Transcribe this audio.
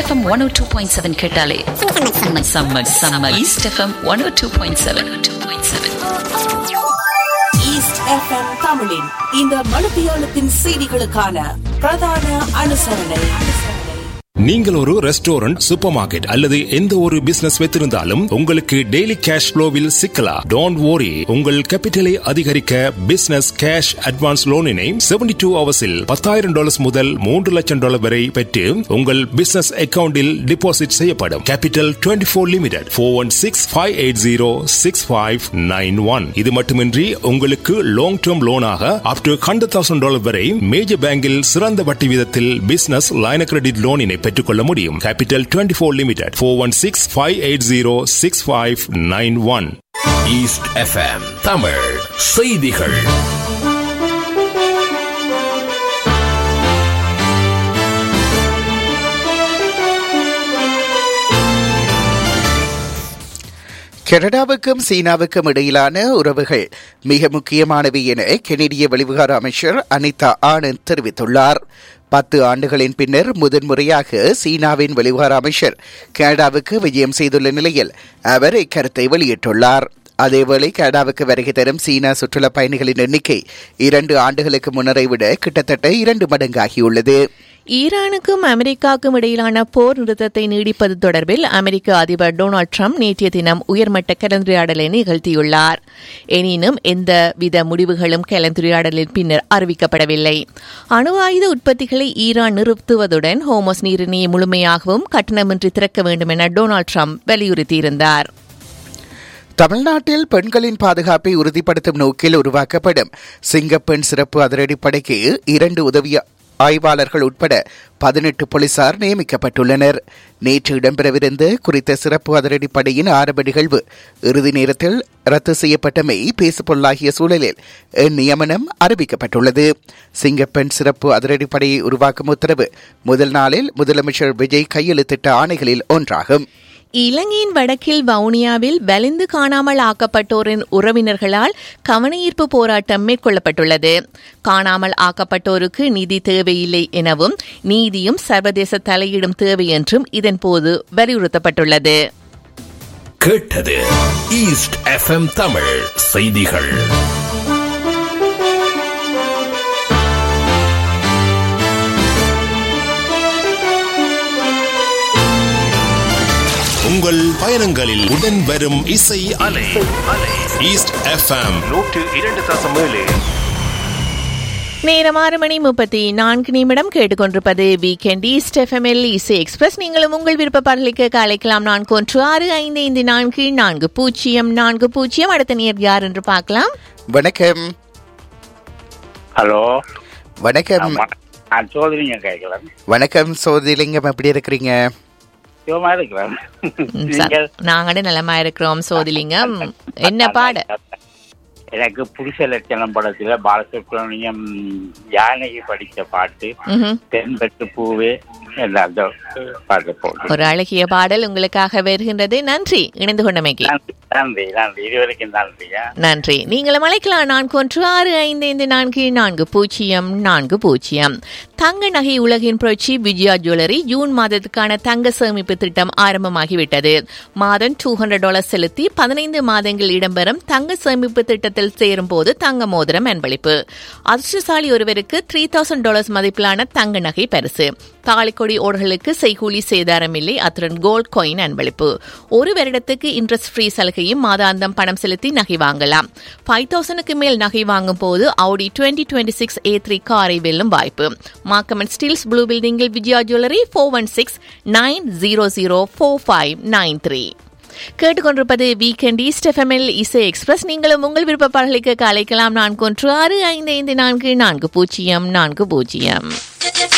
FM one O two point seven கேட்டாலே செம்ம செம்ம செம்ம east FM one O two point seven two point seven east FM தமிழின் இந்த மனுபியாளத்தின் செய்திகளுக்கான பிரதான அனுசரணை நீங்கள் ஒரு ரெஸ்டாரண்ட் சூப்பர் மார்க்கெட் அல்லது எந்த ஒரு பிசினஸ் வைத்திருந்தாலும் உங்களுக்கு டெய்லி கேஷ் ஃப்ளோவில் சிக்கலாம் டோன்ட் worry உங்கள் கேபிட்டலை அதிகரிக்க பிசினஸ் கேஷ் அட்வான்ஸ் லோனினை 72 டூ ஹவர்ஸில் பத்தாயிரம் டாலர்ஸ் முதல் மூன்று லட்சம் டாலர் வரை பெற்று உங்கள் பிசினஸ் அக்கவுண்டில் டிபாசிட் செய்யப்படும் capital 24 four limited four one six five eight zero six five nine one இது மட்டுமின்றி உங்களுக்கு லாங் டேர்ம் லோனாக up to hundred thousand dollar வரை மேஜர் பேங்கில் சிறந்த வட்டி வீதத்தில் பிசினஸ் லைன கிரெடிட் லோனினை பெற்றுக்கொள்ள முடியும் capital 24 four limited four one six five eight zero six five nine one east FM Tamil செய்திகள் கனடாவுக்கும் சீனாவுக்கும் இடையிலான உறவுகள் மிக முக்கியமானவை என கெனடிய வெளிவிகார அமைச்சர் அனிதா ஆனந்த் தெரிவித்துள்ளார் பத்து ஆண்டுகளின் பின்னர் முதன்முறையாக சீனாவின் வெளிவிகார அமைச்சர் கனடாவுக்கு விஜயம் செய்துள்ள நிலையில் அவர் இக்கருத்தை வெளியிட்டுள்ளார் அதேவேளை கனடாவுக்கு வருகை தரும் சீனா சுற்றுலா பயணிகளின் எண்ணிக்கை இரண்டு ஆண்டுகளுக்கு முன்னரை விட கிட்டத்தட்ட இரண்டு மடங்காகியுள்ளது ஈரானுக்கும் அமெரிக்காவுக்கும் இடையிலான போர் நிறுத்தத்தை நீடிப்பது தொடர்பில் அமெரிக்க அதிபர் டொனால்டு ட்ரம்ப் நேற்றைய தினம் உயர்மட்ட கலந்துரையாடலை நிகழ்த்தியுள்ளார் எனினும் எந்தவித முடிவுகளும் கலந்துரையாடலின் பின்னர் அறிவிக்கப்படவில்லை அணு ஆயுத உற்பத்திகளை ஈரான் நிறுத்துவதுடன் ஹோமோஸ் நீரிணையை முழுமையாகவும் கட்டணமின்றி திறக்க வேண்டும் என டொனால்டு ட்ரம்ப் வலியுறுத்தியிருந்தார் தமிழ்நாட்டில் பெண்களின் பாதுகாப்பை உறுதிப்படுத்தும் நோக்கில் உருவாக்கப்படும் சிங்கப்பெண் சிறப்பு அதிரடிப்படைக்கு இரண்டு உதவி ஆய்வாளர்கள் உட்பட பதினெட்டு போலீசார் நியமிக்கப்பட்டுள்ளனர் நேற்று இடம்பெறவிருந்த குறித்த சிறப்பு அதிரடிப்படையின் ஆரம்ப நிகழ்வு இறுதி நேரத்தில் ரத்து செய்யப்பட்டமை பேசுபொருளாகிய சூழலில் நியமனம் அறிவிக்கப்பட்டுள்ளது சிங்கப்பெண் சிறப்பு அதிரடிப்படையை உருவாக்கும் உத்தரவு முதல் நாளில் முதலமைச்சர் விஜய் கையெழுத்திட்ட ஆணைகளில் ஒன்றாகும் இலங்கையின் வடக்கில் வவுனியாவில் வலிந்து காணாமல் ஆக்கப்பட்டோரின் உறவினர்களால் கவனஈர்ப்பு போராட்டம் மேற்கொள்ளப்பட்டுள்ளது காணாமல் ஆக்கப்பட்டோருக்கு நீதி தேவையில்லை எனவும் நீதியும் சர்வதேச தலையீடும் தேவை என்றும் இதன்போது வலியுறுத்தப்பட்டுள்ளது கேட்டது ஈஸ்ட் எஃப்எம் தமிழ் செய்திகள் உங்கள் பயணங்களில் உடன் வரும் இசை அலை ஈஸ்ட் எஃப்எம் நூற்று இரண்டு தசம் ஏழு நேரம் ஆறு மணி முப்பத்தி நான்கு நிமிடம் கேட்டுக்கொண்டிருப்பது வீக்கெண்ட் ஈஸ்ட் எஃப்எம்எல் இசை எக்ஸ்பிரஸ் நீங்களும் உங்கள் விருப்ப பாடலுக்கு அழைக்கலாம் நான்கு ஒன்று ஆறு ஐந்து ஐந்து நான்கு நான்கு பூஜ்ஜியம் நான்கு பூஜ்ஜியம் அடுத்த நேர் யார் என்று பார்க்கலாம் வணக்கம் ஹலோ வணக்கம் ஆமா. நான் சோதரிங்க கேட்கலாம் வணக்கம் சோதிலிங்கம் எப்படி இருக்கிறீங்க சிவமா இருக்கிறேன் ம், ச- நீங்கள் நாங்களே நலமா இருக்கிறோம் சோதிலிங்கம் என்ன பாட எனக்கு புருஷ லட்சணம் படத்துல பாலசுப்ரமணியம் யானைக்கு படித்த பாட்டு ம்ஹும். தென்பட்டு பூவே எல்லாம் அந்த பாட்டு போட்டு ஒரு அழகிய பாடல் உங்களுக்காக வருகின்றது நன்றி இணைந்து கொண்டமைக்கு நன்றி நன்றி நன்றி இதுவரைக்கும் நன்றியா நன்றி நீங்களும் அழைக்கலாம் நான்கு ஒன்று ஆறு ஐந்து ஐந்து நான்கு நான்கு பூஜ்ஜியம் நான்கு பூஜ்ஜியம் தங்க நகை உலகின் புரட்சி விஜயா ஜுவல்லரி ஜூன் மாதத்துக்கான தங்க சேமிப்பு திட்டம் ஆரம்பமாகிவிட்டது மாதம் டூ ஹண்ட்ரட் டாலர் செலுத்தி பதினைந்து மாதங்கள் இடம்பெறும் தங்க சேமிப்பு திட்டத்தில் சேரும் போது தங்க மோதிரம் அன்பளிப்பு அதிர்ஷ்டசாலி ஒருவருக்கு த்ரீ தௌசண்ட் டாலர்ஸ் மதிப்பிலான தங்க நகை பரிசு தாலிக்கொடி ஓடுகளுக்கு செய்கூலி சேதாரம் இல்லை அத்துடன் கோல்ட் காயின் அன்பளிப்பு ஒரு வருடத்துக்கு இன்ட்ரெஸ்ட் ஃப்ரீ சலுகையும் மாதாந்தம் பணம் செலுத்தி நகை வாங்கலாம் ஃபைவ் தௌசண்ட்க்கு மேல் நகை வாங்கும் போது Audi twenty twenty six A three காரை வெல்லும் வாய்ப்பு மார்க்கமன் ஸ்டீல்ஸ் ப்ளூ பில்டிங்கில் Vijaya jewellery four one six nine zero zero four five nine three கேட்டுக்கொண்டிருப்பது வீக்கெண்ட் ஈஸ்ட் எஃப்எம்எல் இசை எக்ஸ்பிரஸ் நீங்களும் உங்கள் விருப்ப பாடலுக்கு அழைக்கலாம் நான்கு ஒன்று ஆறு ஐந்து ஐந்து நான்கு நான்கு பூஜ்ஜியம் நான்கு பூஜ்ஜியம்